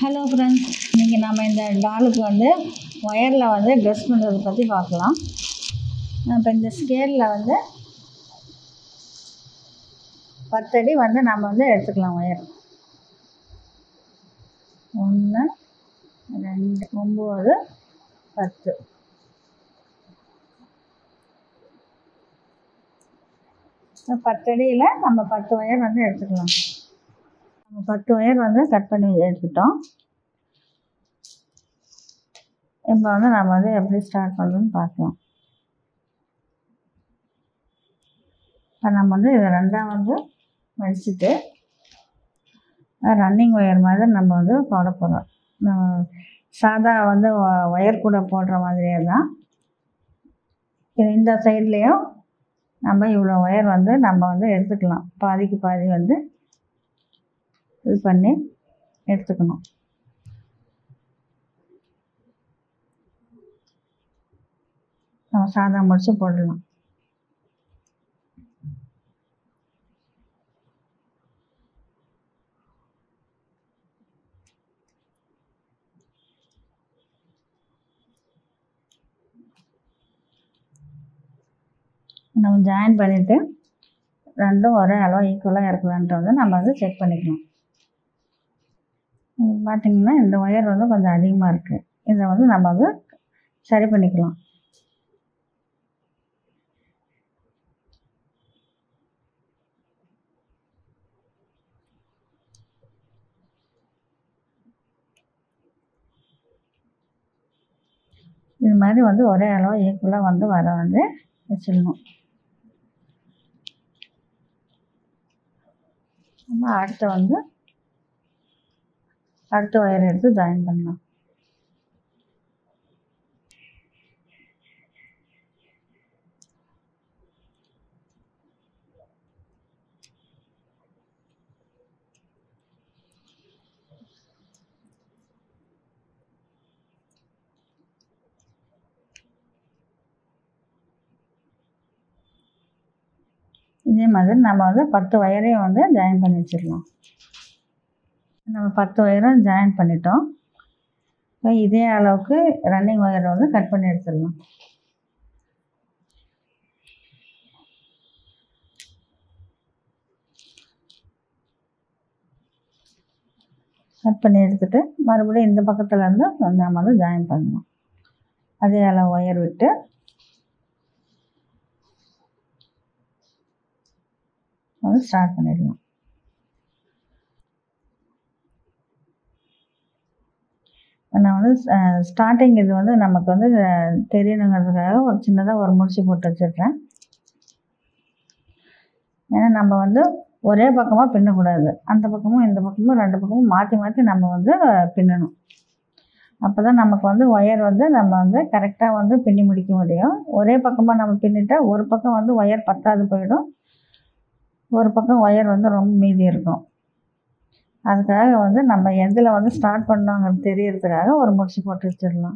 hello friends இன்றைக்கி நம்ம இந்த டாலுக்கு வந்து ஒயரில் வந்து ட்ரெஸ் பண்ணுறதை பற்றி பார்க்கலாம் இப்போ இந்த ஸ்கேலில் வந்து பத்தடி வந்து நம்ம வந்து எடுத்துக்கலாம் ஒயர் ஒன்று ரெண்டு ஒம்பது பத்து இந்த பத்தடியில் நம்ம பத்து ஒயர் வந்து எடுத்துக்கலாம் நம்ம பத்து ஒயர் வந்து கட் பண்ணி எடுத்துட்டோம் இப்போ வந்து நம்ம வந்து எப்படி ஸ்டார்ட் பண்ணுறோன்னு பார்க்கலாம் இப்போ நம்ம வந்து இதை ரெண்டாக வந்து மடிச்சுட்டு ரன்னிங் ஒயர் மாதிரி நம்ம வந்து போட போகிறோம் சாதா வந்து ஒயர் கூட போடுற மாதிரியே தான் இது இந்த சைட்லேயும் நம்ம இவ்வளோ ஒயர் வந்து நம்ம வந்து எடுத்துக்கலாம் பாதிக்கு பாதி வந்து இது பண்ணி எடுத்துக்கணும் நம்ம சாதா முடிச்சு போடலாம் நம்ம ஜாயின் பண்ணிவிட்டு ரெண்டும் ஒரே அளவு ஈக்குவலாக இருக்குதான்ட்டு வந்து நம்ம வந்து செக் பண்ணிக்கலாம் பார்த்திங்கன்னா இந்த ஒயர் வந்து கொஞ்சம் அதிகமாக இருக்குது இதை வந்து நம்ம வந்து சரி பண்ணிக்கலாம் இது மாதிரி வந்து ஒரே அளவு ஈக்குவலாக வந்து வர வந்து வச்சிடணும் நம்ம அடுத்து வந்து அடுத்த ஒயர் எடுத்து ஜாயின் பண்ணலாம் இதே மாதிரி நம்ம வந்து பத்து ஒயரையும் வந்து ஜாயின் பண்ணி வச்சிடலாம் நம்ம பத்து ஒயரும் ஜாயின் பண்ணிட்டோம் இப்போ இதே அளவுக்கு ரன்னிங் ஒயரை வந்து கட் பண்ணி எடுத்துடலாம் கட் பண்ணி எடுத்துட்டு மறுபடியும் இந்த பக்கத்தில் இருந்து நம்ம வந்து ஜாயின் பண்ணணும் அதே அளவு ஒயர் விட்டு வந்து ஸ்டார்ட் பண்ணிடலாம் நான் வந்து ஸ்டார்டிங் இது வந்து நமக்கு வந்து தெரியணுங்கிறதுக்காக ஒரு சின்னதாக ஒரு முடிச்சு போட்டு வச்சிடுறேன் ஏன்னா நம்ம வந்து ஒரே பக்கமாக பின்னக்கூடாது அந்த பக்கமும் இந்த பக்கமும் ரெண்டு பக்கமும் மாற்றி மாற்றி நம்ம வந்து பின்னணும் அப்போ தான் நமக்கு வந்து ஒயர் வந்து நம்ம வந்து கரெக்டாக வந்து பின்னி முடிக்க முடியும் ஒரே பக்கமாக நம்ம பின்னிட்டா ஒரு பக்கம் வந்து ஒயர் பத்தாது போயிடும் ஒரு பக்கம் ஒயர் வந்து ரொம்ப மீதி இருக்கும் அதுக்காக வந்து நம்ம எதில் வந்து ஸ்டார்ட் பண்ணோங்கிறது தெரியறதுக்காக ஒரு முடிச்சு போட்டு வச்சிடலாம்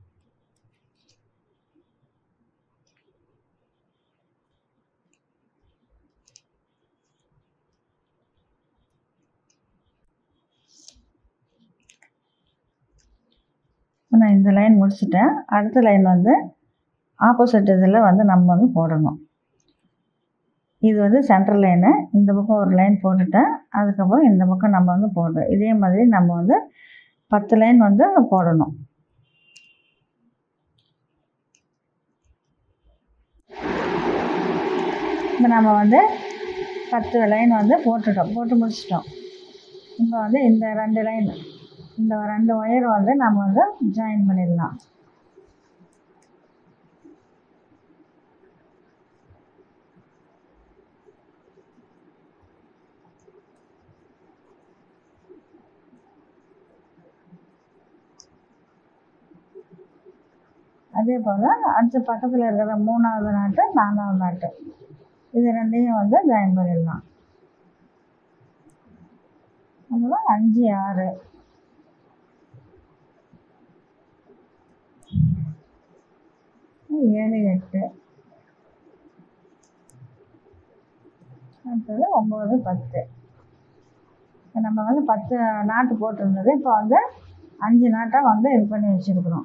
நான் இந்த லைன் முடிச்சிட்டேன் அடுத்த லைன் வந்து ஆப்போசிட் இதில் வந்து நம்ம வந்து போடணும் இது வந்து சென்ட்ரல் லைனு இந்த பக்கம் ஒரு லைன் போட்டுட்டேன் அதுக்கப்புறம் இந்த பக்கம் நம்ம வந்து போடுறோம் இதே மாதிரி நம்ம வந்து பத்து லைன் வந்து போடணும் இப்போ நம்ம வந்து பத்து லைன் வந்து போட்டுட்டோம் போட்டு முடிச்சிட்டோம் இப்போ வந்து இந்த ரெண்டு லைன் இந்த ரெண்டு ஒயர் வந்து நம்ம வந்து ஜாயின் பண்ணிடலாம் அதே போல் அடுத்த பக்கத்தில் இருக்கிற மூணாவது நாட்டு நாலாவது நாட்டு இது ரெண்டையும் வந்து ஜாயின் பண்ணிடலாம் அப்புறம் அஞ்சு ஆறு ஏழு எட்டு அடுத்தது ஒம்பது பத்து இப்போ நம்ம வந்து பத்து நாட்டு போட்டிருந்தது இப்போ வந்து அஞ்சு நாட்டாக வந்து இது பண்ணி வச்சுருக்குறோம்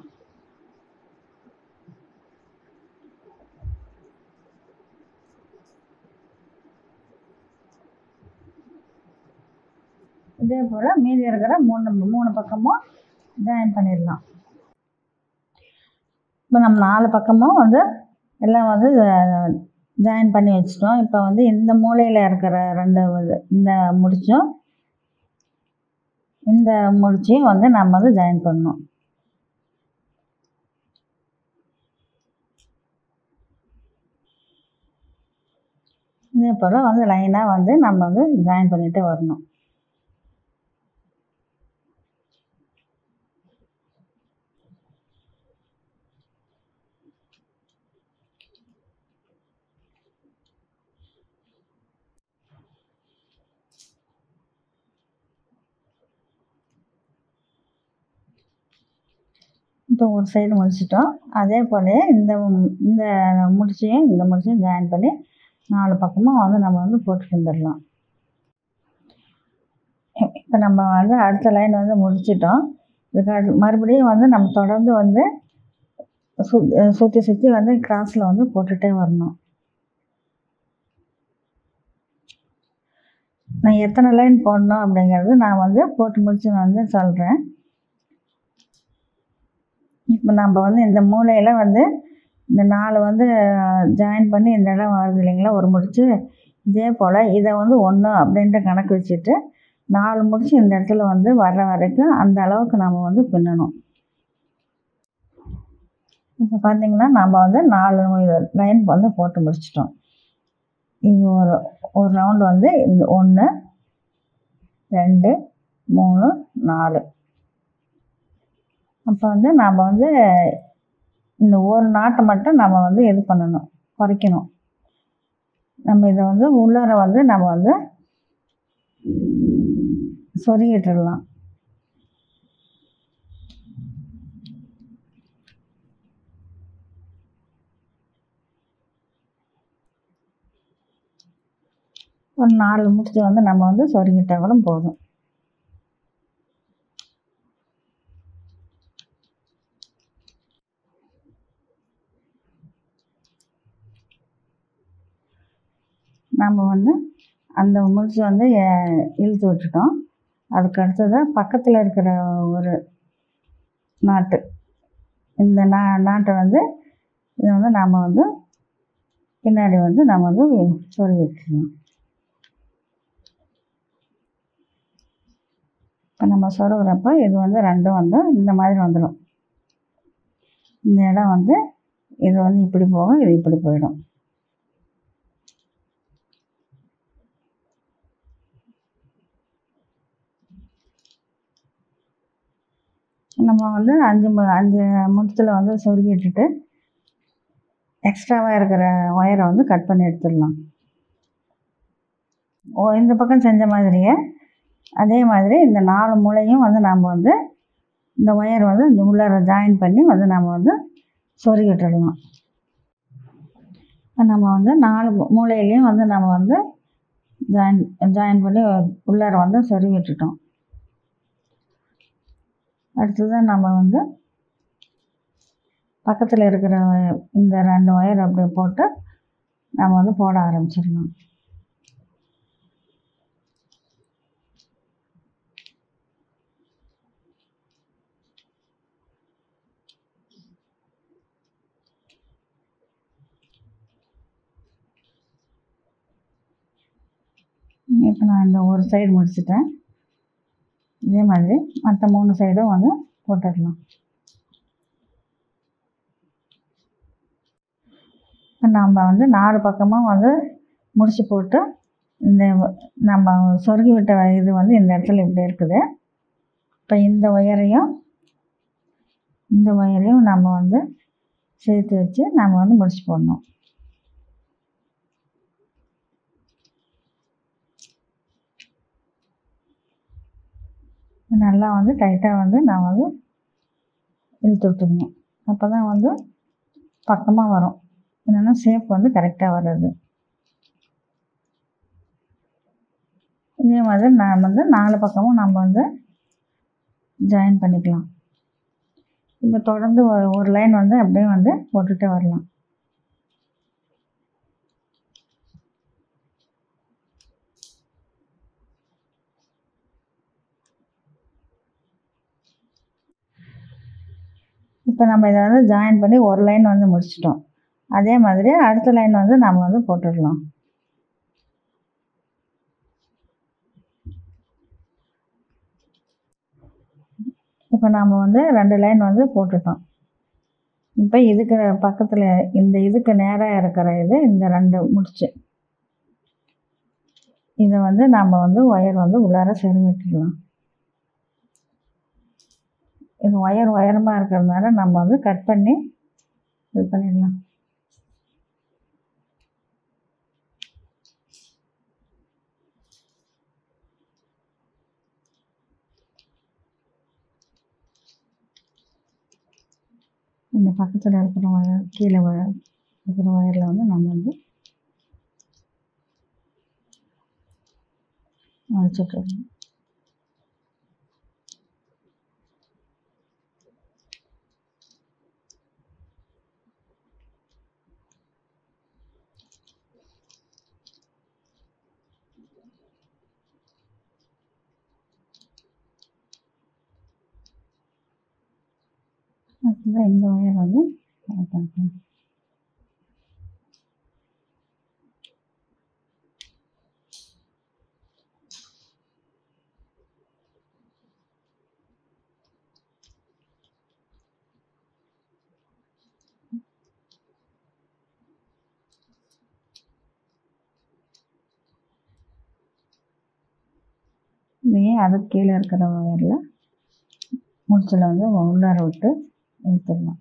இதே போல் மீதி இருக்கிற மூணு மூணு பக்கமும் ஜாயின் பண்ணிடலாம் இப்போ நம்ம நாலு பக்கமும் வந்து எல்லாம் வந்து ஜாயின் பண்ணி வச்சிட்டோம் இப்போ வந்து இந்த மூலையில் இருக்கிற ரெண்டு இது இந்த முடிச்சும் இந்த முடிச்சையும் வந்து நம்ம வந்து ஜாயின் பண்ணணும் இதே போல் வந்து லைனாக வந்து நம்ம வந்து ஜாயின் பண்ணிகிட்டே வரணும் இப்போ ஒரு சைடு முடிச்சிட்டோம் அதே போல் இந்த இந்த முடிச்சையும் இந்த முடிச்சையும் ஜாயின் பண்ணி நாலு பக்கமும் வந்து நம்ம வந்து போட்டுட்டு வந்துடலாம் இப்போ நம்ம வந்து அடுத்த லைன் வந்து முடிச்சிட்டோம் இதுக்கு அடு- மறுபடியும் வந்து நம்ம தொடர்ந்து வந்து சு சுற்றி சுற்றி வந்து கிராஸில் வந்து போட்டுகிட்டே வரணும் நான் எத்தனை லைன் போடணும் அப்படிங்கிறது நான் வந்து போட்டு முடிச்சு வந்து சொல்கிறேன் இப்போ நம்ம வந்து இந்த மூலையில் வந்து இந்த நாலு வந்து ஜாயின் பண்ணி இந்த இடம் வருது இல்லைங்களா ஒரு முடிச்சு இதே போல் இதை வந்து ஒன்று அப்படின்ட்டு கணக்கு வச்சுட்டு நாலு முடிச்சு இந்த இடத்துல வந்து வர்ற வரைக்கும் அந்த அளவுக்கு நம்ம வந்து பின்னணும் இப்போ பார்த்தீங்கன்னா நம்ம வந்து நாலு லைன் வந்து போட்டு முடிச்சிட்டோம் இது ஒரு ஒரு ரவுண்டு வந்து இந்த ஒன்று ரெண்டு மூணு நாலு அப்போ வந்து நம்ம வந்து இந்த ஒரு நாட்டை மட்டும் நம்ம வந்து இது பண்ணணும் குறைக்கணும் நம்ம இதை வந்து உள்ளார வந்து நம்ம வந்து சொருகிட்டுடலாம் ஒரு நாலு முடிச்சு வந்து நம்ம வந்து சொருகிட்டா கூட போதும் நம்ம வந்து அந்த முடிச்சு வந்து எ- இழுத்து விட்டுட்டோம் அதுக்கு அடுத்ததாக பக்கத்தில் இருக்கிற ஒரு நாட்டு இந்த நா நாட்டை வந்து இதை வந்து நாம் வந்து பின்னாடி வந்து நம்ம வந்து சொருகி வச்சுக்கணும் இப்போ நம்ம சொருகிறப்ப இது வந்து ரெண்டும் வந்து இந்த மாதிரி வந்துடும் இந்த இடம் வந்து இது வந்து இப்படி போகும் இது இப்படி போயிடும் நம்ம வந்து அஞ்சு மு அஞ்சு முத்தில் வந்து சொருகி விட்டுட்டு எக்ஸ்ட்ராவாக இருக்கிற ஒயரை வந்து கட் பண்ணி எடுத்துடலாம் ஓ இந்த பக்கம் செஞ்ச மாதிரியே அதே மாதிரி இந்த நாலு மூலையும் வந்து நாம் வந்து இந்த ஒயர் வந்து இந்த உள்ளார ஜாயின் பண்ணி வந்து நம்ம வந்து சொருகி விட்டுடலாம் இப்போ நம்ம வந்து நாலு மூ- மூலையிலையும் வந்து நம்ம வந்து ஜாயின் ஜாயின் பண்ணி உள்ளார வந்து சொருகி விட்டுட்டோம் அடுத்ததான் நம்ம வந்து பக்கத்தில் இருக்கிற இந்த ரெண்டு ஒயர் அப்படியே போட்டு நம்ம வந்து போட ஆரம்பிச்சிடலாம் இப்போ நான் இந்த ஒரு சைடு முடிச்சிட்டேன் இதே மாதிரி மற்ற மூணு சைடும் வந்து போட்டுடலாம் இப்போ நம்ம வந்து நாலு பக்கமும் வந்து முடிச்சு போட்டு இந்த நம்ம சொருகி விட்ட இது வந்து இந்த இடத்துல இப்படி இருக்குது இப்போ இந்த ஒயரையும் இந்த ஒயரையும் நம்ம வந்து சேர்த்து வச்சு நம்ம வந்து முடிச்சு போடணும் நல்லா வந்து டைட்டாக வந்து நான் வந்து இழுத்து விட்டுக்கணும் அப்போ தான் வந்து பக்கமாக வரும் இல்லைன்னா ஷேப் வந்து கரெக்டாக வராது இதே மாதிரி நான் வந்து நாலு பக்கமும் நம்ம வந்து ஜாயின் பண்ணிக்கலாம் இப்போ தொடர்ந்து ஒரு ஒரு லைன் வந்து அப்படியே வந்து போட்டுகிட்டே வரலாம் இப்போ நம்ம இதை வந்து ஜாயின் பண்ணி ஒரு லைன் வந்து முடிச்சிட்டோம் அதே மாதிரி அடுத்த லைன் வந்து நம்ம வந்து போட்டுடலாம் இப்போ நாம் வந்து ரெண்டு லைன் வந்து போட்டுட்டோம் இப்போ இதுக்கு பக்கத்தில் இந்த இதுக்கு நேராக இருக்கிற இது இந்த ரெண்டு முடிச்சு இதை வந்து நாம் வந்து ஒயர் வந்து உள்ளார செருகிட்டுடலாம் இது ஒயர் உயரமாக இருக்கிறதுனால நம்ம வந்து கட் பண்ணி இது பண்ணிடலாம் இந்த பக்கத்தில் இருக்கிற ஒயர் கீழே ஒயர் இருக்கிற ஒயரில் வந்து நம்ம வந்து வச்சுட்டுருக்கோம் அடுத்ததாக இந்த ஒயர் வந்து கனெக்ட் பண்ணிக்கலாம் இதையே அதுக்கு கீழே இருக்கிற ஒயரில் முடிச்சில் வந்து உள்ளார விட்டு இழுத்துடலாம்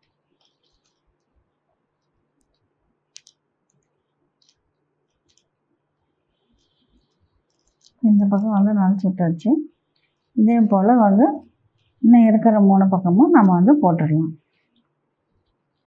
இந்த பக்கம் வந்து நனைச்சி விட்டாச்சு இதே போல் வந்து இன்னும் இருக்கிற மூணு பக்கமும் நம்ம வந்து போட்டுடலாம்